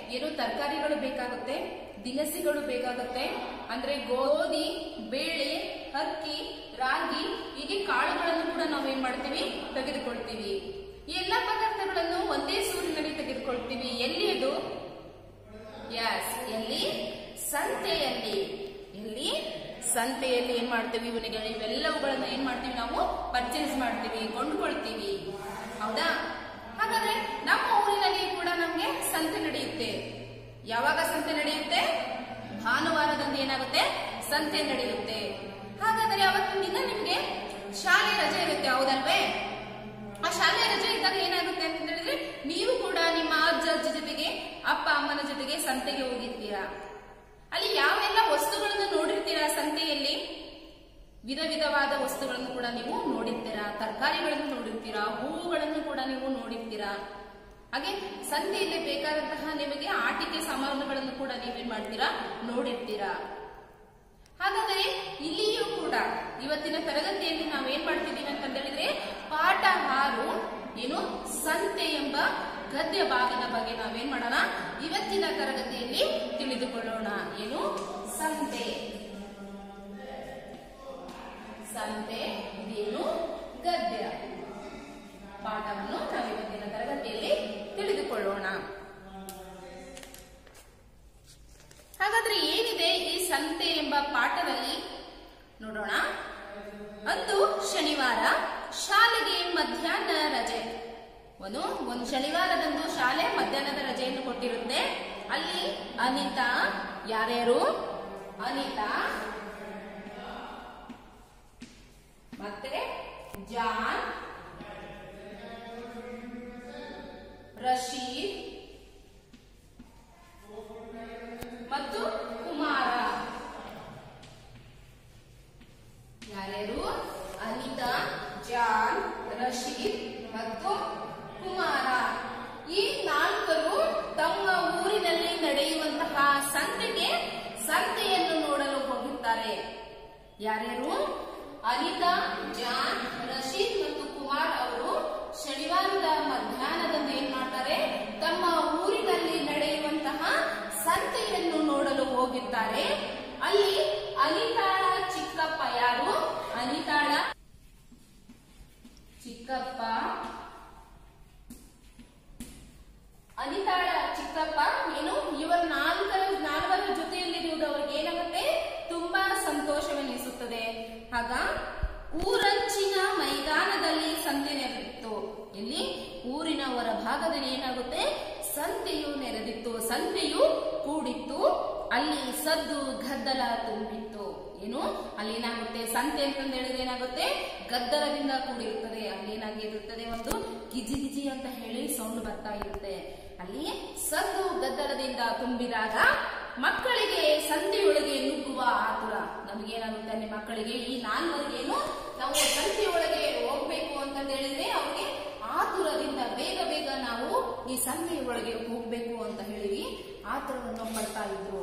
ಏನು ತರಕಾರಿಗಳು ಬೇಕಾಗುತ್ತೆ ದಿನಸಿಗಳು ಬೇಕಾಗುತ್ತೆ ಅಂದ್ರೆ ಗೋಧಿ ಬೇಳೆ ಅಕ್ಕಿ ರಾಗಿ ಹೀಗೆ ಕಾಳುಗಳನ್ನು ಕೂಡ ನಾವು ಏನ್ ಮಾಡ್ತೀವಿ ತೆಗೆದುಕೊಳ್ತೀವಿ ಈ ಎಲ್ಲಾ ಪದಾರ್ಥಗಳನ್ನು ಒಂದೇ ಸೂರಿನಲ್ಲಿ ತೆಗೆದುಕೊಳ್ತೀವಿ ಎಲ್ಲಿ ಅದು ಯಸ್ ಎಲ್ಲಿ ಸಂತೆಯಲ್ಲಿ ಎಲ್ಲಿ ಸಂತೆಯಲ್ಲಿ ಏನ್ ಮಾಡ್ತೀವಿ ಇವನಿಗೆ ಇವೆಲ್ಲವುಗಳನ್ನ ಏನ್ ಮಾಡ್ತೀವಿ ನಾವು ಪರ್ಚೇಸ್ ಮಾಡ್ತೀವಿ ಕೊಂಡ್ಕೊಳ್ತೀವಿ ಹೌದಾ ಹಾಗಾದ್ರೆ ನಮ್ಮ ಊರಿನಲ್ಲಿ ಕೂಡ ನಮ್ಗೆ ಸಂತೆ ನಡೆಯುತ್ತೆ ಯಾವಾಗ ಸಂತೆ ನಡೆಯುತ್ತೆ ಭಾನುವಾರದಂದು ಏನಾಗುತ್ತೆ ಸಂತೆ ನಡೆಯುತ್ತೆ ಹಾಗಾದ್ರೆ ಅವತ್ತಿನ ದಿನ ನಿಮ್ಗೆ ಶಾಲೆ ರಜೆ ಇರುತ್ತೆ ಹೌದಲ್ವೇ ಆ ಶಾಲೆ ರಜೆ ಇದ್ದಾಗ ಏನಾಗುತ್ತೆ ಅಂತ ಹೇಳಿದ್ರೆ ನೀವು ಕೂಡ ನಿಮ್ಮ ಅಜ್ಜ ಅಜ್ಜ ಜೊತೆಗೆ ಅಪ್ಪ ಅಮ್ಮನ ಜೊತೆಗೆ ಸಂತೆಗೆ ಹೋಗಿರ್ತೀರಾ ಅಲ್ಲಿ ಯಾವೆಲ್ಲ ವಸ್ತುಗಳನ್ನು ನೋಡಿರ್ತೀರಾ ಸಂತೆಯಲ್ಲಿ ವಿಧ ವಿಧವಾದ ವಸ್ತುಗಳನ್ನು ಕೂಡ ನೀವು ನೋಡಿರ್ತೀರಾ ತರಕಾರಿಗಳನ್ನು ನೋಡಿರ್ತೀರಾ ಹೂವುಗಳನ್ನು ಕೂಡ ನೀವು ನೋಡಿರ್ತೀರಾ ಹಾಗೆ ಸಂತೆಯಲ್ಲಿ ಬೇಕಾದಂತಹ ನಿಮಗೆ ಆಟಿಕೆ ಸಾಮಾನುಗಳನ್ನು ಕೂಡ ನೀವೇನ್ ಮಾಡ್ತೀರಾ ನೋಡಿರ್ತೀರಾ ಹಾಗಾದರೆ ಇಲ್ಲಿಯೂ ಕೂಡ ಇವತ್ತಿನ ತರಗತಿಯಲ್ಲಿ ನಾವು ಏನ್ ಮಾಡ್ತಿದ್ದೀವಿ ಅಂತ ಹೇಳಿದ್ರೆ ಪಾಠ ಆರು ಏನು ಸಂತೆ ಎಂಬ ಗದ್ಯ ಭಾಗದ ಬಗ್ಗೆ ನಾವೇನ್ ಮಾಡೋಣ ಇವತ್ತಿನ ತರಗತಿಯಲ್ಲಿ ತಿಳಿದುಕೊಳ್ಳೋಣ ಏನು ಸಂತೆ ಸಂತೆ ಇದೇನು ಗದ್ಯ ಪಾಠವನ್ನು ನಾವು ಇವತ್ತಿನ ತರಗತಿಯಲ್ಲಿ ತಿಳಿದುಕೊಳ್ಳೋಣ ಹಾಗಾದ್ರೆ ಏನಿದೆ ಈ ಸಂತೆ ಎಂಬ ಪಾಠದಲ್ಲಿ ನೋಡೋಣ ಅಂದು ಶನಿವಾರ ಶಾಲೆಗೆ ಮಧ್ಯಾಹ್ನ ರಜೆ ಒಂದು ಒಂದು ಶನಿವಾರದಂದು ಶಾಲೆ ಮಧ್ಯಾಹ್ನದ ರಜೆಯನ್ನು ಕೊಟ್ಟಿರುತ್ತೆ ಅಲ್ಲಿ ಅನಿತಾ ಯಾರ್ಯಾರು ಅನಿತಾ ಮತ್ತೆ ಜಾನ್ ರಶೀದ್ ಮತ್ತು ಕುಮಾರ ಯಾರ್ಯಾರು ಅನಿತಾ ಜಾನ್ ರಶೀದ್ ಮತ್ತು ಕುಮಾರ ಈ ನಾಲ್ಕರು ತಮ್ಮ ಊರಿನಲ್ಲಿ ನಡೆಯುವಂತಹ ಸಂತೆಗೆ ಸಂತೆಯನ್ನು ನೋಡಲು ಹೋಗುತ್ತಾರೆ ಯಾರ್ಯಾರು ಅನಿತಾ ಜಾನ್ ರಶೀದ್ ಮತ್ತು ಕುಮಾರ್ ಅವರು ಶನಿವಾರದ ಮಧ್ಯಾಹ್ನದಂದು ಏನ್ ಮಾಡ್ತಾರೆ ತಮ್ಮ ಊರಿನಲ್ಲಿ ನಡೆಯುವಂತಹ ಸಂತೆಯನ್ನು ನೋಡಲು ಹೋಗಿದ್ದಾರೆ ಅಲ್ಲಿ ಅನಿತಾಳ ಚಿಕ್ಕಪ್ಪ ಯಾರು ಅನಿತಾಳ ಚಿಕ್ಕಪ್ಪ ಅನಿತಾಳ ಚಿಕ್ಕಪ್ಪ ಏನು ಇವರ ನಾಲ್ಕರ ನಾಲ್ವರ ಜೊತೆಯಲ್ಲಿರುವುದು ಅವರಿಗೆ ಏನಾಗುತ್ತೆ ತುಂಬಾ ಸಂತೋಷವೆನಿಸುತ್ತದೆ ಆಗ ಊರಂಚಿನ ಮೈದಾನದಲ್ಲಿ ಸಂತೆ ನೆರೆದಿತ್ತು ಇಲ್ಲಿ ಊರಿನ ಹೊರ ಭಾಗದಲ್ಲಿ ಏನಾಗುತ್ತೆ ಸಂತೆಯು ನೆರೆದಿತ್ತು ಸಂತೆಯು ಕೂಡಿತ್ತು ಅಲ್ಲಿ ಸದ್ದು ಗದ್ದಲ ತುಂಬಿತ್ತು ಏನು ಅಲ್ಲಿ ಏನಾಗುತ್ತೆ ಸಂತೆ ಅಂತಂದು ಹೇಳಿದ್ರೆ ಏನಾಗುತ್ತೆ ಗದ್ದಲದಿಂದ ಕೂಡಿರುತ್ತದೆ ಅಲ್ಲಿ ಏನಾಗಿರುತ್ತದೆ ಒಂದು ಗಿಜಿ ಗಿಜಿ ಅಂತ ಹೇಳಿ ಸೌಂಡ್ ಬರ್ತಾ ಇರುತ್ತೆ ಅಲ್ಲಿ ಸದ್ದು ಗದ್ದಲದಿಂದ ತುಂಬಿದಾಗ ಮಕ್ಕಳಿಗೆ ಸಂತೆಯೊಳಗೆ ನುಗ್ಗುವ ಆತುರ ನಮಗೇನಾಗುತ್ತೆ ಅಲ್ಲಿ ಮಕ್ಕಳಿಗೆ ಈ ನಾಲ್ವರಿಗೇನು ನಾವು ಸಂತೆಯೊಳಗೆ ಹೋಗ್ಬೇಕು ಅಂತ ಹೇಳಿದ್ರೆ ಅವ್ರಿಗೆ ಆತುರದಿಂದ ಬೇಗ ಬೇಗ ನಾವು ಈ ಸಂತೆಯೊಳಗೆ ಹೋಗ್ಬೇಕು ಅಂತ ಹೇಳಿ ಆತುರವನ್ನು ಪಡ್ತಾ ಇದ್ರು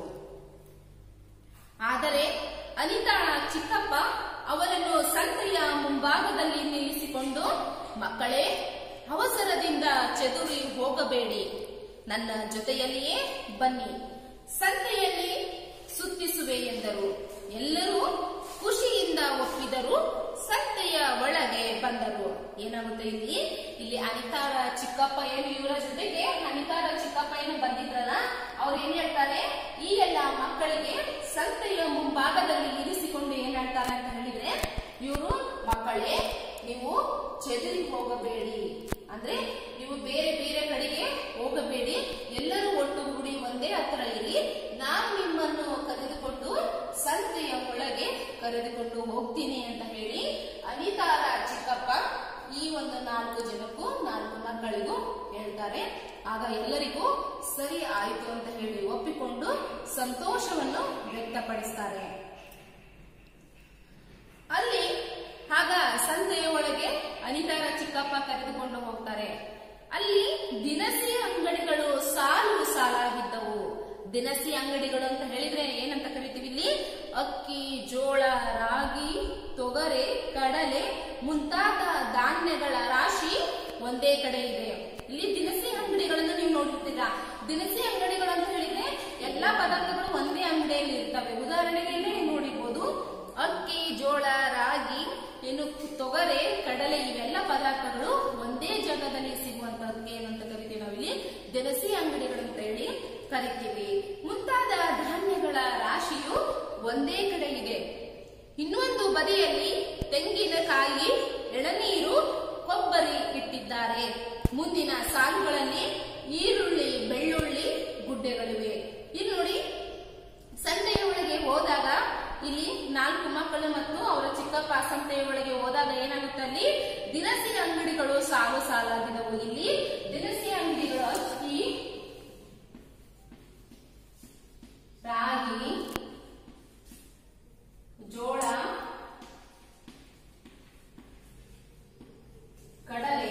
ಆದರೆ ಅನಿತಾಳ ಚಿಕ್ಕಪ್ಪ ಅವರನ್ನು ಸಂತೆಯ ಮುಂಭಾಗದಲ್ಲಿ ನಿಲ್ಲಿಸಿಕೊಂಡು ಮಕ್ಕಳೇ ಅವಸರದಿಂದ ಚೆದುರಿ ಹೋಗಬೇಡಿ ನನ್ನ ಜೊತೆಯಲ್ಲಿಯೇ ಬನ್ನಿ ಸಂತೆಯಲ್ಲಿ ಸುತ್ತಿಸುವೆ ಎಂದರು ಎಲ್ಲರೂ ಖುಷಿಯಿಂದ ಒಪ್ಪಿದರು ಸಂತೆಯ ಒಳಗೆ ಬಂದರು ಏನಾಗುತ್ತೆ ಇಲ್ಲಿ ಇಲ್ಲಿ ಅನಿತಾರ ಚಿಕ್ಕಪ್ಪ ಏನು ಇವರ ಜೊತೆಗೆ ಅನಿತಾರ ಚಿಕ್ಕಪ್ಪ ಏನು ಬಂದಿದ್ರಲ್ಲ ಅವ್ರು ಏನ್ ಹೇಳ್ತಾರೆ ಈ ಎಲ್ಲ ಮಕ್ಕಳಿಗೆ ಸಂತೆಯ ಮುಂಭಾಗದಲ್ಲಿ ಇರಿಸಿಕೊಂಡು ಏನ್ ಹೇಳ್ತಾರೆ ಅಂತ ಹೇಳಿದ್ರೆ ಇವರು ಮಕ್ಕಳೇ ನೀವು ಚೆದರಿ ಹೋಗಬೇಡಿ ಅಂದ್ರೆ ನೀವು ಬೇರೆ ಬೇರೆ ಕಡೆಗೆ ಹೋಗಬೇಡಿ ಎಲ್ಲರೂ ಒಟ್ಟುಗೂಡಿ ಒಂದೇ ಹತ್ರ ಇರಿ ನಾನು ನಿಮ್ಮನ್ನು ಕರೆದುಕೊಂಡು ಸಂತೆಯ ಒಳಗೆ ಕರೆದುಕೊಂಡು ಹೋಗ್ತೀನಿ ಅಂತ ಹೇಳಿ ಅನಿತಾರ ಚಿಕ್ಕಪ್ಪ ಈ ಒಂದು ನಾಲ್ಕು ಜನಕ್ಕೂ ನಾಲ್ಕು ಮಕ್ಕಳಿಗೂ ಹೇಳ್ತಾರೆ ಆಗ ಎಲ್ಲರಿಗೂ ಸರಿ ಆಯಿತು ಅಂತ ಹೇಳಿ ಒಪ್ಪಿಕೊಂಡು ಸಂತೋಷವನ್ನು ವ್ಯಕ್ತಪಡಿಸ್ತಾರೆ ಅಲ್ಲಿ ಆಗ ಸಂತೆಯ ಒಳಗೆ ಅನಿತಾರ ಚಿಕ್ಕಪ್ಪ ಕರೆದುಕೊಂಡು ಹೋಗ್ತಾರೆ ಅಲ್ಲಿ ದಿನಸಿ ಅಂಗಡಿಗಳು ಸಾಲು ಸಾಲಾಗಿದ್ದವು ದಿನಸಿ ಅಂಗಡಿಗಳು ಅಂತ ಹೇಳಿದ್ರೆ ಏನಂತ ಕರಿತೀವಿ ಇಲ್ಲಿ ಅಕ್ಕಿ ಜೋಳ ರಾಗಿ ತೊಗರೆ ಕಡಲೆ ಮುಂತಾದ ಧಾನ್ಯಗಳ ರಾಶಿ ಒಂದೇ ಕಡೆ ಇದೆ ಇಲ್ಲಿ ದಿನಸಿ ಅಂಗಡಿಗಳನ್ನು ನೀವು ನೋಡಿರ್ತೀರಾ ದಿನಸಿ ಅಂಗಡಿಗಳು ಅಂತ ಹೇಳಿದ್ರೆ ಎಲ್ಲಾ ಪದಾರ್ಥಗಳು ಒಂದೇ ಅಂಗಡಿಯಲ್ಲಿ ಇರ್ತವೆ ಉದಾಹರಣೆಗೆ ಇಲ್ಲಿ ನೀವು ನೋಡಿರ್ಬೋದು ಅಕ್ಕಿ ಜೋಳ ರಾಗಿ ಏನು ತೊಗರೆ ಕಡಲೆ ಇವೆಲ್ಲ ಪದಾರ್ಥಗಳು ಒಂದೇ ಜಾಗದಲ್ಲಿ ಸಿಗುವಂತಹದಕ್ಕೆ ಏನಂತ ಕರಿತೀವಿ ನಾವಿಲ್ಲಿ ದಿನಸಿ ಅಂಗಡಿಗಳು ಅಂತ ಹೇಳಿ ಕರಿತೀವಿ ಮುಂತಾದ ಧಾನ್ಯಗಳ ರಾಶಿಯು ಒಂದೇ ಕಡೆ ಇದೆ ಇನ್ನೊಂದು ಬದಿಯಲ್ಲಿ ತೆಂಗಿನಕಾಯಿ ಎಳನೀರು ಕೊಬ್ಬರಿ ಇಟ್ಟಿದ್ದಾರೆ ಮುಂದಿನ ಸಾಲುಗಳಲ್ಲಿ ಈರುಳ್ಳಿ ಬೆಳ್ಳುಳ್ಳಿ ಗುಡ್ಡೆಗಳಿವೆ ಇಲ್ಲಿ ನೋಡಿ ಸಂತೆಯ ಒಳಗೆ ಹೋದಾಗ ಇಲ್ಲಿ ನಾಲ್ಕು ಮಕ್ಕಳು ಮತ್ತು ಅವರ ಚಿಕ್ಕಪ್ಪ ಸಂತೆಯ ಒಳಗೆ ಹೋದಾಗ ಏನಾಗುತ್ತೆ ಅಲ್ಲಿ ದಿನಸಿ ಅಂಗಡಿಗಳು ಸಾಲು ಸಾಲಾಗಿದವು ಇಲ್ಲಿ ದಿನಸಿ ಅಂಗಡಿಗಳು ಅಕ್ಕಿ ರಾಗಿ ಜೋಳ ಕಡಲೆ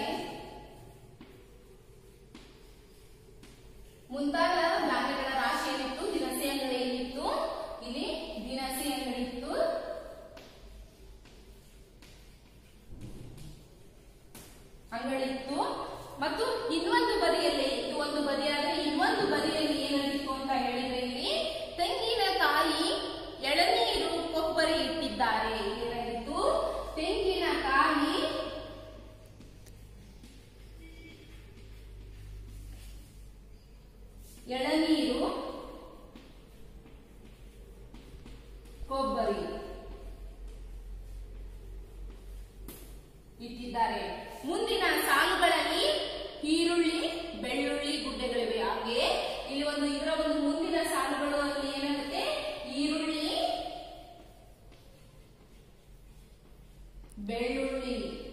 ಮುಂತಾದ ಧಾನ್ಯಗಳ ರಾಶಿ ಏನಿತ್ತು ದಿನಸಿ ಅಂಗಡಿಯಲ್ಲಿತ್ತು ಇಲ್ಲಿ ದಿನಸಿ ಅಂಗಡಿ ಇತ್ತು ಅಂಗಡಿ ಇತ್ತು ಮತ್ತು ಇನ್ನೊಂದು ಬದಿಯಲ್ಲಿ ಇದು ಒಂದು ಬದಿಯಾದ್ರೆ ಇನ್ನೊಂದು ಬದಿಯಲ್ಲಿ ಏನಾಗಿತ್ತು ಅಂತ ಹೇಳಿದ್ರೆ ಇಲ್ಲಿ ತೆಂಗಿನಕಾಯಿ ಎಳನೀರು ಕೊಬ್ಬರಿ ಇಟ್ಟಿದ್ದಾರೆ ಏನಾಗಿತ್ತು ತೆಂಗಿನಕಾಯಿ ಎಳನೀರು ಕೊಬ್ಬರಿ ಇಟ್ಟಿದ್ದಾರೆ ಮುಂದಿನ ಸಾಲುಗಳಲ್ಲಿ ಈರುಳ್ಳಿ ಬೆಳ್ಳುಳ್ಳಿ ಗುಡ್ಡೆಗಳಿವೆ ಹಾಗೆ ಇಲ್ಲಿ ಒಂದು ಇದರ ಒಂದು ಮುಂದಿನ ಸಾಲುಗಳು ಅಲ್ಲಿ ಏನಾಗುತ್ತೆ ಈರುಳ್ಳಿ ಬೆಳ್ಳುಳ್ಳಿ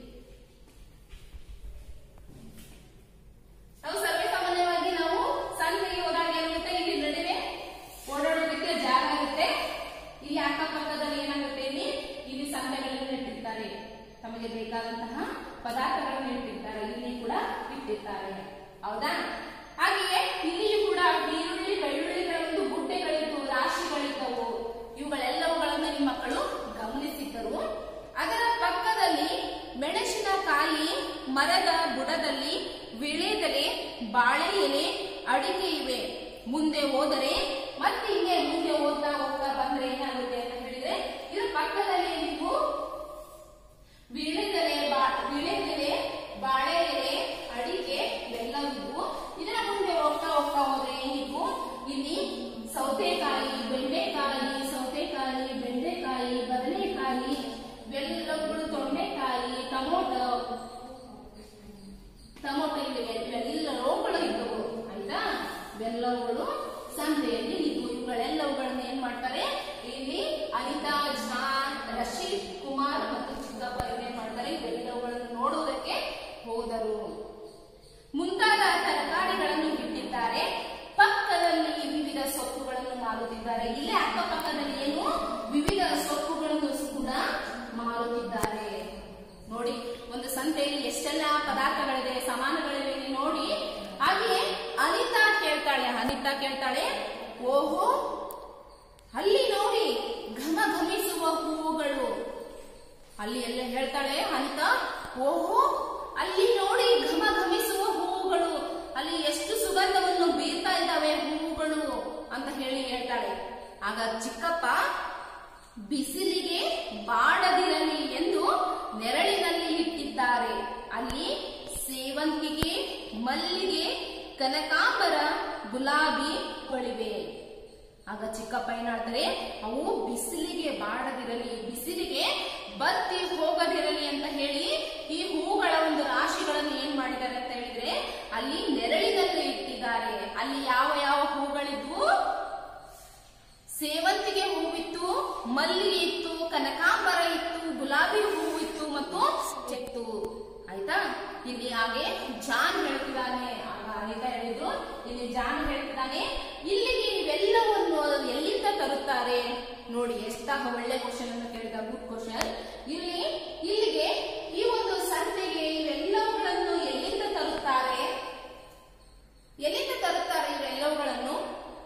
ನಾವು ಸರ್ವೇ ಸಾಮಾನ್ಯವಾಗಿ ನಾವು ಸಂತೆಗೆ ಹೋದಾಗ ಏನಾಗುತ್ತೆ ಇಲ್ಲಿ ನಡುವೆ ಓಡಾಡೋದಕ್ಕೆ ಜಾಗ ಆಗುತ್ತೆ ಇಲ್ಲಿ ಅಕ್ಕಪಕ್ಕದಲ್ಲಿ ಏನಾಗುತ್ತೆ ಇಲ್ಲಿ ಇಲ್ಲಿ ಸಂತೆಗಳನ್ನು ಇಟ್ಟಿರ್ತಾರೆ ತಮಗೆ ಬೇಕಾದಂತಹ ಪದಾರ್ಥಗಳನ್ನು ಇಟ್ಟಿರ್ತಾರೆ ಇಲ್ಲಿ ಕೂಡ ಇಟ್ಟಿರ್ತಾರೆ ಹೌದಾ ಹಾಗೆಯೇ ಇಲ್ಲಿಯೂ ಕೂಡ ಈರುಳ್ಳಿ ಬೆಳ್ಳುಳ್ಳಿಗಳ ಒಂದು ಗುಡ್ಡೆಗಳಿದ್ದು ರಾಶಿಗಳಿದ್ದವು ಇವುಗಳೆಲ್ಲವುಗಳನ್ನು ನಿಮ್ಮ ಮಕ್ಕಳು ಗಮನಿಸಿದ್ದರು ಅದರ ಪಕ್ಕದಲ್ಲಿ ಮೆಣಸಿನಕಾಯಿ ಮರದ ಬುಡದಲ್ಲಿ ವಿಳೆದೆಲೆ ಬಾಳೆ ಎಲೆ ಅಡಿಕೆ ಇವೆ ಮುಂದೆ ಹೋದರೆ ಮತ್ತೆ ಹಿಂಗೆ ಮುಂದೆ ಹೋಗ್ತಾ ಹೋಗ್ತಾ ಬಂದ್ರೆ ಏನಾಗುತ್ತೆ ಅಂತ ಹೇಳಿದ್ರೆ ಇದರ ಪಕ್ಕದಲ್ಲಿ ನೀವು ವಿಳೆದೆಲೆ ಬಾ ವಿಳೆದೆಲೆ ಬಾಳೆ ಎಲೆ ಅಡಿಕೆ ಇವೆಲ್ಲವಿದ್ವು ಇದರ ಮುಂದೆ ಹೋಗ್ತಾ ಹೋಗ್ತಾ ಹೋದ್ರೆ ನೀವು ಇಲ್ಲಿ ಸೌತೆಕಾಯಿ ಬೆಂಡೆಕಾಯಿ ಸೌತೆಕಾಯಿ ಬೆಂಡೆಕಾಯಿ ಬದನೆಕಾಯಿ ಇವೆಲ್ಲವುಗಳು ತೊಂಡೆಕಾಯಿ ಟೊಮೊಟೊ ಟೊಮೊಟೊ ಇವೆ ಇವೆಲ್ಲವುಗಳು ಇದ್ದವು ಆಯ್ತಾ ಇವೆಲ್ಲವುಗಳು ಸಂತೆಯಲ್ಲಿ ಇದ್ವು ಇವುಗಳೆಲ್ಲವುಗಳನ್ನ ಏನ್ ಮಾಡ್ತಾರೆ ಇಲ್ಲಿ ಅನಿತಾ ಜಾನ್ ರಶೀದ್ ಕುಮಾರ್ ಮತ್ತು ಚಿಕ್ಕಪ್ಪ ಏನ್ ಮಾಡ್ತಾರೆ ಇವೆಲ್ಲವುಗಳನ್ನು ನೋಡುವುದಕ್ಕೆ ಹೋದರು ಮುಂತಾದ ತರಕಾರಿಗಳನ್ನು ಇಟ್ಟಿದ್ದಾರೆ ಪಕ್ಕದಲ್ಲಿ ವಿವಿಧ ಸೊಪ್ಪುಗಳನ್ನು ಮಾರುತ್ತಿದ್ದಾರೆ ಇಲ್ಲೇ ಅಕ್ಕಪಕ್ಕದಲ್ಲಿ ಏನು ವಿವಿಧ ಸೊಪ್ಪುಗಳನ್ನು ಕೂಡ ಮಾರುತ್ತಿದ್ದಾರೆ ನೋಡಿ ಒಂದು ಸಂತೆಯಲ್ಲಿ ಎಷ್ಟೆಲ್ಲ ಪದಾರ್ಥಗಳಿದೆ ಸಾಮಾನುಗಳಿವೆ ಇಲ್ಲಿ ನೋಡಿ ಹಾಗೆಯೇ ಅನಿತಾ ಕೇಳ್ತಾಳೆ ಅನಿತಾ ಕೇಳ್ತಾಳೆ ಓಹೋ ಅಲ್ಲಿ ನೋಡಿ ಘಮ ಘಮಿಸುವ ಹೂವುಗಳು ಅಲ್ಲಿ ಎಲ್ಲ ಹೇಳ್ತಾಳೆ ಅನಿತಾ ಓಹೋ ಅಲ್ಲಿ ನೋಡಿ ಘಮ ಘಮಿಸುವ ಹೂವುಗಳು ಅಲ್ಲಿ ಎಷ್ಟು ಸುಗಂಧವನ್ನು ಬೀರ್ತಾ ಇದ್ದಾವೆ ಹೂವುಗಳು ಅಂತ ಹೇಳಿ ಹೇಳ್ತಾಳೆ ಆಗ ಚಿಕ್ಕಪ್ಪ ಬಿಸಿಲಿಗೆ ಬಾಡದಿರಲಿ ಎಂದು ನೆರಳಿನಲ್ಲಿ ಇಟ್ಟಿದ್ದಾರೆ ಅಲ್ಲಿ ಸೇವಂತಿಗೆ ಮಲ್ಲಿಗೆ ಕನಕಾಂಬರ ಗುಲಾಬಿಗಳಿವೆ ಆಗ ಚಿಕ್ಕಪ್ಪ ಏನ್ ಹೇಳ್ತಾರೆ ಅವು ಬಿಸಿಲಿಗೆ ಬಾಡದಿರಲಿ ಬಿಸಿಲಿಗೆ ಬತ್ತಿ ಹೋಗದಿರಲಿ ಅಂತ ಹೇಳಿ ಈ ಹೂಗಳ ಒಂದು ರಾಶಿಗಳನ್ನು ಏನ್ ಮಾಡಿದ್ದಾರೆ ಅಂತ ಹೇಳಿದ್ರೆ ಅಲ್ಲಿ ನೆರಳಿನಲ್ಲಿ ಇಟ್ಟಿದ್ದಾರೆ ಅಲ್ಲಿ ಯಾವ ಯಾವ ಹೂಗಳಿದ್ವು ಸೇವಂತಿಗೆ ಹೂವಿತ್ತು ಮಲ್ಲಿಗೆ ಇತ್ತು ಕನಕಾಂಬರ ಇತ್ತು ಗುಲಾಬಿ ಹೂವು ಇತ್ತು ಮತ್ತು ಚೆತ್ತು ಆಯ್ತಾ ಇಲ್ಲಿ ಹಾಗೆ ಜಾನ್ ಹೇಳ್ತಿದ್ದಾನೆ ಆಗ ಅನಿತಾ ಹೇಳಿದ್ರು ಇಲ್ಲಿ ಜಾನ್ ಹೇಳ್ತಿದ್ದಾನೆ ಇಲ್ಲಿಗೆ ಇವೆಲ್ಲವನ್ನು ಎಲ್ಲಿಂದ ತರುತ್ತಾರೆ ನೋಡಿ ಎಷ್ಟ ಒಳ್ಳೆ ಕ್ವಶನ್ ಅನ್ನು ಕೇಳಿದ ಗುಡ್ ಕ್ವಶನ್ ಇಲ್ಲಿ ಇಲ್ಲಿಗೆ ಈ ಒಂದು ಸಂತೆಗೆ ಇವೆಲ್ಲವುಗಳನ್ನು ಎಲ್ಲಿಂದ ತರುತ್ತಾರೆ ಎಲ್ಲಿಂದ ತರುತ್ತಾರೆ ಇವೆಲ್ಲವುಗಳನ್ನು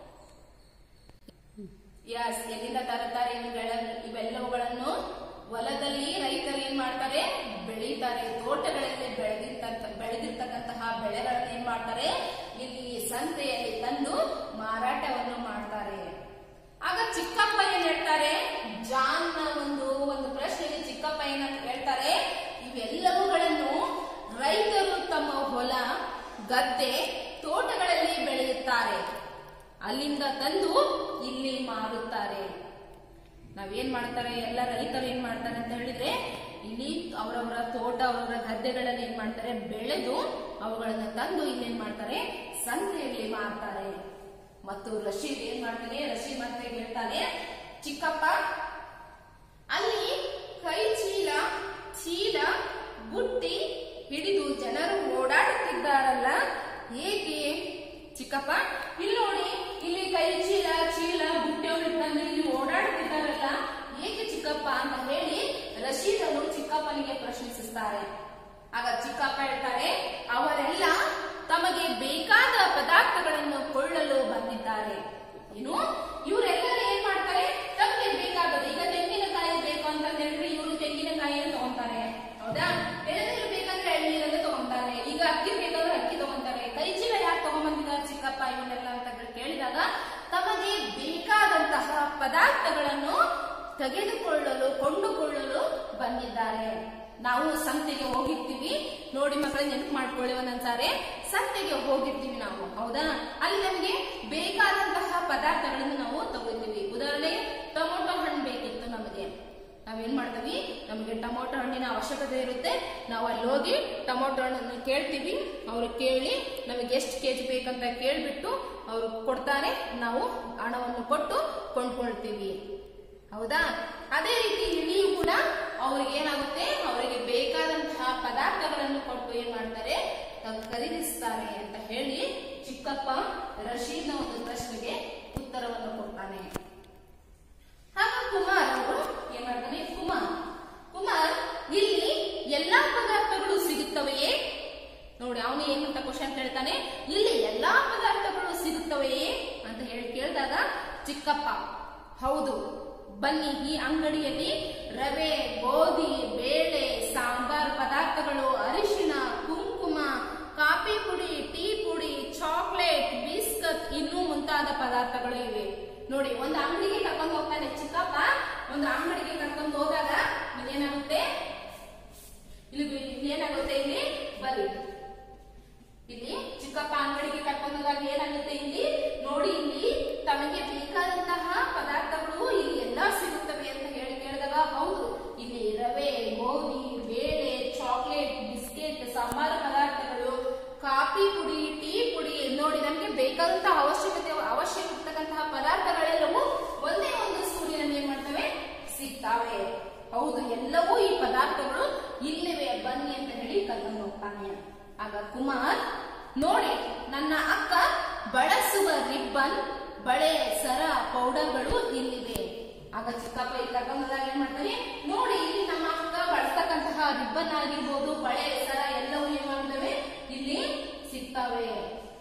ಯಸ್ ಎಲ್ಲಿಂದ ತರುತ್ತಾರೆ ಇವುಗಳ- ಇವೆಲ್ಲವುಗಳನ್ನು ಹೊಲದಲ್ಲಿ ರೈತರು ಏನ್ ಮಾಡ್ತಾರೆ ಬೆಳೀತಾರೆ ತೋಟಗಳಲ್ಲಿ ಬೆಳೆದಿರ್ತಕ್ಕ ಬೆಳೆದಿರ್ತಕ್ಕಂತಹ ಬೆಳೆಗಳನ್ನ ಮಾಡ್ತಾರೆ ಇಲ್ಲಿ ಸಂತೆಯಲ್ಲಿ ತಂದು ಮಾರಾಟವನ್ನು ಮಾಡ್ತಾರೆ ಆಗ ಚಿಕ್ಕಪ್ಪ ಏನ್ ಹೇಳ್ತಾರೆ ಜಾನ್ನ ಒಂದು ಒಂದು ಪ್ರಶ್ನೆಗೆ ಚಿಕ್ಕಪ್ಪ ಏನ ಹೇಳ್ತಾರೆ ಇವೆಲ್ಲವುಗಳನ್ನು ರೈತರು ತಮ್ಮ ಹೊಲ ಗದ್ದೆ ತೋಟಗಳಲ್ಲಿ ಬೆಳೆಯುತ್ತಾರೆ ಅಲ್ಲಿಂದ ತಂದು ಇಲ್ಲಿ ಮಾರುತ್ತಾರೆ ನಾವೇನ್ ಮಾಡ್ತಾರೆ ಎಲ್ಲ ರೈತರು ಏನ್ ಮಾಡ್ತಾರೆ ಅಂತ ಹೇಳಿದ್ರೆ ಇಲ್ಲಿ ಅವರವರ ತೋಟ ಅವರವರ ಗದ್ದೆಗಳಲ್ಲಿ ಏನ್ ಮಾಡ್ತಾರೆ ಬೆಳೆದು ಅವುಗಳನ್ನ ತಂದು ಇಲ್ಲಿ ಏನ್ ಮಾಡ್ತಾರೆ ಸಂತೆಯಲ್ಲಿ ಮಾರ್ತಾರೆ ಮತ್ತು ರಶೀದ್ ಏನ್ ಮಾಡ್ತಾನೆ ರಶೀದ್ ಮತ್ತೆ ಹೇಳ್ತಾನೆ ಚಿಕ್ಕಪ್ಪ ಅಲ್ಲಿ ಕೈ ಚೀಲ ಚೀಲ ಬುಟ್ಟಿ ಹಿಡಿದು ಜನರು ಓಡಾಡುತ್ತಿದ್ದಾರಲ್ಲ ಏಕೆ ಚಿಕ್ಕಪ್ಪ ಇಲ್ಲಿ ನೋಡಿ ಇಲ್ಲಿ ಕೈ ಚೀಲ ಚೀಲ ಬುಟ್ಟಿ ಹಿಡ್ಕೊಂಡು ಇಲ್ಲಿ ಓಡಾಡುತ್ತಿದ್ದಾರಲ್ಲ ಏಕೆ ಚಿಕ್ಕಪ್ಪ ಅಂತ ಹೇಳಿ ರಶೀದ್ ಅವರು ಚಿಕ್ಕಪ್ಪನಿಗೆ ಪ್ರಶ್ನಿಸುತ್ತಾರೆ ಆಗ ಚಿಕ್ಕಪ್ಪ ಹೇಳ್ತಾರೆ ಅವರೆಲ್ಲ ತಮಗೆ ಬೇಕಾದ ಪದಾರ್ಥಗಳನ್ನು ಕೊಳ್ಳಲು ಬಂದಿದ್ದಾರೆ ಏನು ಇವರೆಲ್ಲರೂ ಏನ್ ಮಾಡ್ತಾರೆ ತಮಗೆ ಬೇಕಾದದ್ದು ಈಗ ತೆಂಗಿನಕಾಯಿ ಬೇಕು ಅಂತ ಹೇಳಿದ್ರೆ ಇವರು ತೆಂಗಿನಕಾಯಿಯನ್ನು ತಗೊಂತಾರೆ ಹೌದಾ ಎಳನೀರು ಬೇಕಂದ್ರೆ ಎಳನೀರನ್ನು ತಗೊಂತಾರೆ ಈಗ ಅಕ್ಕಿ ಬೇಕಾದ್ರೆ ಅಕ್ಕಿ ತಗೊಂತಾರೆ ಕೈ ಚೀಲ ಯಾಕೆ ತಗೊಂಡ್ಬಂದಿದ್ದಾರೆ ಚಿಕ್ಕಪ್ಪ ಇವನ್ನೆಲ್ಲ ಅಂತ ಕೇಳಿದಾಗ ತಮಗೆ ಬೇಕಾದಂತಹ ಪದಾರ್ಥಗಳನ್ನು ತೆಗೆದುಕೊಳ್ಳಲು ಕೊಂಡುಕೊಳ್ಳಲು ಬಂದಿದ್ದಾರೆ ನಾವು ಸಂತೆಗೆ ಹೋಗಿರ್ತೀವಿ ನೋಡಿ ಮಕ್ಕಳ ನೆನಪು ಮಾಡ್ಕೊಳ್ಳಿ ಒಂದೊಂದ್ಸಾರಿ ಸಂತೆಗೆ ಹೋಗಿರ್ತೀವಿ ನಾವು ಹೌದಾ ಅಲ್ಲಿ ನಮಗೆ ಬೇಕಾದಂತಹ ಪದಾರ್ಥಗಳನ್ನು ನಾವು ತಗೋತೀವಿ ಉದಾಹರಣೆಗೆ ಟೊಮೊಟೊ ಹಣ್ಣು ಬೇಕಿತ್ತು ನಮಗೆ ನಾವೇನ್ ಮಾಡ್ತೀವಿ ನಮಗೆ ಟೊಮೊಟೊ ಹಣ್ಣಿನ ಅವಶ್ಯಕತೆ ಇರುತ್ತೆ ನಾವು ಅಲ್ಲಿ ಹೋಗಿ ಟೊಮೊಟೊ ಹಣ್ಣನ್ನು ಕೇಳ್ತೀವಿ ಅವರು ಕೇಳಿ ನಮಗೆ ಎಷ್ಟು ಕೆಜಿ ಬೇಕಂತ ಕೇಳ್ಬಿಟ್ಟು ಅವರು ಕೊಡ್ತಾರೆ ನಾವು ಹಣವನ್ನು ಕೊಟ್ಟು ಕೊಂಡ್ಕೊಳ್ತೀವಿ ಹೌದಾ ಅದೇ ರೀತಿ ಇಲ್ಲಿಯೂ ಕೂಡ ಅವ್ರಿಗೆ ಏನಾಗುತ್ತೆ ಅವರಿಗೆ ಬೇಕಾದಂತಹ ಪದಾರ್ಥಗಳನ್ನು ಕೊಟ್ಟು ಏನ್ ಮಾಡ್ತಾರೆ ತಾವು ಖರೀದಿಸ್ತಾರೆ ಅಂತ ಹೇಳಿ ಚಿಕ್ಕಪ್ಪ ರಶೀದ್ನ ಒಂದು ಪ್ರಶ್ನೆಗೆ ಉತ್ತರವನ್ನು ಕೊಡ್ತಾನೆ ಆಗ ಕುಮಾರ್ ಅವರು ಏನ್ ಮಾಡ್ತಾನೆ ಕುಮಾರ್ ಕುಮಾರ್ ಇಲ್ಲಿ ಎಲ್ಲಾ ಪದಾರ್ಥಗಳು ಸಿಗುತ್ತವೆಯೇ ನೋಡಿ ಅವನು ಏನಂತ ಕ್ವಶನ್ ಕೇಳ್ತಾನೆ ಇಲ್ಲಿ ಎಲ್ಲಾ ಪದಾರ್ಥಗಳು ಸಿಗುತ್ತವೆಯೇ ಅಂತ ಹೇಳಿ ಕೇಳಿದಾಗ ಚಿಕ್ಕಪ್ಪ ಹೌದು ಬನ್ನಿ ಈ ಅಂಗಡಿಯಲ್ಲಿ ರವೆ ಗೋಧಿ ಬೇಳೆ ಸಾಂಬಾರ್ ಪದಾರ್ಥಗಳು ಅರಿಶಿನ ಕುಂಕುಮ ಕಾಫಿ ಪುಡಿ ಟೀ ಪುಡಿ ಚಾಕ್ಲೇಟ್ ಬಿಸ್ಕತ್ ಇನ್ನೂ ಮುಂತಾದ ಪದಾರ್ಥಗಳು ಇವೆ ನೋಡಿ ಒಂದು ಅಂಗಡಿಗೆ ಕರ್ಕೊಂಡು ಹೋಗ್ತಾನೆ ಚಿಕ್ಕಪ್ಪ ಒಂದು ಅಂಗಡಿಗೆ ಕರ್ಕೊಂಡು ಹೋದಾಗ ಏನಾಗುತ್ತೆ ಇಲ್ಲಿ ಇಲ್ಲಿ ಏನಾಗುತ್ತೆ ಇಲ್ಲಿ ಬರೀ ಇಲ್ಲಿ ಚಿಕ್ಕಪ್ಪ ಅಂಗಡಿಗೆ ಕರ್ಕೊಂಡು ಹೋದಾಗ ಏನಾಗುತ್ತೆ ಇಲ್ಲಿ ನೋಡಿ ಇಲ್ಲಿ ತಮಗೆ ಬೇಕಾದಂತಹ ಪದಾರ್ಥಗಳು ಇಲ್ಲಿ ಎಲ್ಲಾ ಸಿಗುತ್ತವೆ ಅಂತ ಹೇಳಿ ಕೇಳಿದಾಗ ಹೌದು ಇಲ್ಲಿ ರವೆ ಗೋಧಿ ಬೇಳೆ ಚಾಕ್ಲೇಟ್ ಬಿಸ್ಕೆಟ್ ಸಾಂಬಾರ ಪದಾರ್ಥಗಳು ಕಾಫಿ ಪುಡಿ ಟೀ ಪುಡಿ ನೋಡಿ ನಮಗೆ ಬೇಕಾದಂತಹ ಅವಶ್ಯಕತೆ ಅವಶ್ಯಕ ಇರ್ತಕ್ಕಂತಹ ಪದಾರ್ಥಗಳೆಲ್ಲವೂ ಒಂದೇ ಒಂದು ಸೂರ್ಯನಲ್ಲಿ ಏನ್ ಮಾಡ್ತವೆ ಸಿಗ್ತಾವೆ ಹೌದು ಎಲ್ಲವೂ ಈ ಪದಾರ್ಥಗಳು ಇಲ್ಲಿವೆ ಬನ್ನಿ ಅಂತ ಹೇಳಿ ಕರ್ಕೊಂಡು ಹೋಗ್ತಾನೆ ಆಗ ಕುಮಾರ್ ನೋಡಿ ನನ್ನ ಅಕ್ಕ ಬಳಸುವ ರಿಬ್ಬನ್ ಬಳೆ ಸರ ಪೌಡರ್ಗಳು ಇಲ್ಲಿವೆ ಆಗ ಚಿಕ್ಕಪ್ಪ ಇಲ್ಲಿ ಕರ್ಕೊಂಡಾಗ ಏನ್ ಮಾಡ್ತಾನೆ ನೋಡಿ ಇಲ್ಲಿ ನಮ್ಮ ಅಕ್ಕ ಬಳಸ್ತಕ್ಕಂತಹ ರಿಬ್ಬನ್ ಆಗಿರ್ಬೋದು ಬಳೆ ಸರ ಎಲ್ಲವೂ ಏನ್ ಮಾಡಿದವೆ ಇಲ್ಲಿ ಸಿಗ್ತವೆ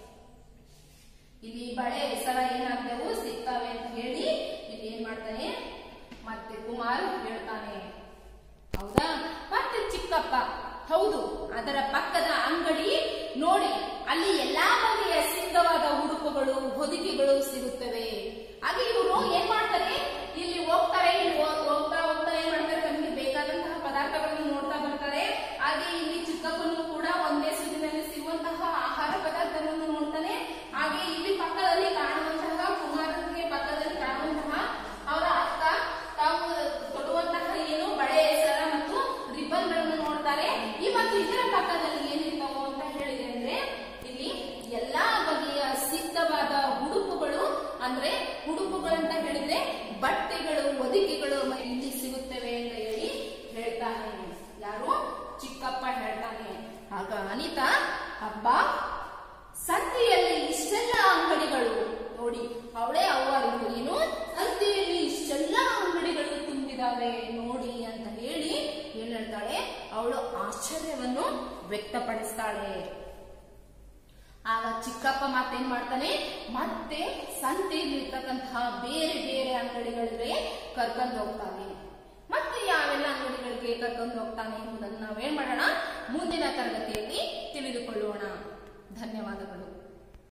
ಇಲ್ಲಿ ಬಳೆ ಸರ ಏನಾಗ್ತವು ಸಿಗ್ತವೆ ಅಂತ ಹೇಳಿ ಇಲ್ಲಿ ಏನ್ ಮಾಡ್ತಾನೆ ಮತ್ತೆ ಕುಮಾರ್ ಹೇಳ್ತಾನೆ ಹೌದಾ ಮತ್ತೆ ಚಿಕ್ಕಪ್ಪ ಹೌದು ಅದರ ಪಕ್ಕದ ಅಂಗಡಿ ನೋಡಿ ಅಲ್ಲಿ ಎಲ್ಲಾ ಬಗೆಯ ಸಿದ್ಧವಾದ ಉಡುಪುಗಳು ಹೊದಿಕೆಗಳು ಸಿಗುತ್ತವೆ ಹಾಗೆ ಇವರು ಏನ್ ಮಾಡ್ತಾರೆ ಇಲ್ಲಿ ಹೋಗ್ತಾರೆ ಇಲ್ಲಿ ಹೋ- ಹೋಗ್ತಾ ಹೋಗ್ತಾ ಏನ್ ಮಾಡ್ತಾರೆ ತಮಗೆ ಬೇಕಾದಂತಹ ಪದಾರ್ಥಗಳನ್ನು ನೋಡ್ತಾ ಬರ್ತಾರೆ ಹಾಗೆ ಇಲ್ಲಿ ಚಿಕ್ಕಪ್ಪನು ಕೂಡ ಒಂದೇ ಸುದ್ದಿನಲ್ಲಿ ಸಿಗುವಂತಹ ಆಹಾರ ಪದಾರ್ಥಗಳನ್ನು ನೋಡ್ತಾನೆ ಹಾಗೆ ಇಲ್ಲಿ ಪಕ್ಕದಲ್ಲಿ ಕಾಣುವಂತಹ ಕುಮಾರನಿಗೆ ಪಕ್ಕದಲ್ಲಿ ಕಾಣುವಂತಹ ಅವರ ಅಕ್ಕ ತಾವು ಕೊಡುವಂತಹ ಏನು ಬಳೆ ಸರ ಮತ್ತು ರಿಬ್ಬನ್ ಗಳನ್ನು ನೋಡ್ತಾರೆ ಈ ಮತ್ತು ಇದರ ಪಕ್ಕದಲ್ಲಿ ಏನಿರ್ತಾವೋ ಅಂತ ಹೇಳಿದೆ ಅಂದ್ರೆ ಇಲ್ಲಿ ಎಲ್ಲಾ ಬಗೆಯ ಸಿದ್ಧವಾದ ಉಡುಪುಗಳು ಅಂದ್ರೆ ಉಡುಪುಗಳಂತ ಹೇಳಿದ್ರೆ ಬಟ್ಟೆಗಳು ಹೊದಿಕೆಗಳು ಇಲ್ಲಿ ಸಿಗುತ್ತವೆ ಅಂತ ಹೇಳಿ ಹೇಳ್ತಾನೆ ಯಾರು ಚಿಕ್ಕಪ್ಪ ಹೇಳ್ತಾನೆ ಆಗ ಅನಿತಾ ಹಬ್ಬ ಸಂತೆಯಲ್ಲಿ ಇಷ್ಟೆಲ್ಲ ಅಂಗಡಿಗಳು ನೋಡಿ ಅವಳೇ ಅವ್ವಾರಿಗಳು ಏನು ಸಂತೆಯಲ್ಲಿ ಇಷ್ಟೆಲ್ಲ ಅಂಗಡಿಗಳು ತುಂಬಿದಾವೆ ನೋಡಿ ಅಂತ ಹೇಳಿ ಏನ್ ಹೇಳ್ತಾಳೆ ಅವಳು ಆಶ್ಚರ್ಯವನ್ನು ವ್ಯಕ್ತಪಡಿಸ್ತಾಳೆ ಆಗ ಚಿಕ್ಕಪ್ಪ ಮತ್ತೇನ್ ಮಾಡ್ತಾನೆ ಮತ್ತೆ ಸಂತೆಯಲ್ಲಿರ್ತಕ್ಕಂತಹ ಬೇರೆ ಬೇರೆ ಅಂಗಡಿಗಳಿಗೆ ಕರ್ಕೊಂಡು ಹೋಗ್ತಾನೆ ಮತ್ತೆ ಯಾವೆಲ್ಲ ಅಂಗಡಿಗಳಿಗೆ ಕರ್ಕೊಂಡು ಹೋಗ್ತಾನೆ ಎಂಬುದನ್ನು ನಾವೇನ್ ಮಾಡೋಣ ಮುಂದಿನ ತರಗತಿಯಲ್ಲಿ ತಿಳಿದುಕೊಳ್ಳೋಣ ಧನ್ಯವಾದಗಳು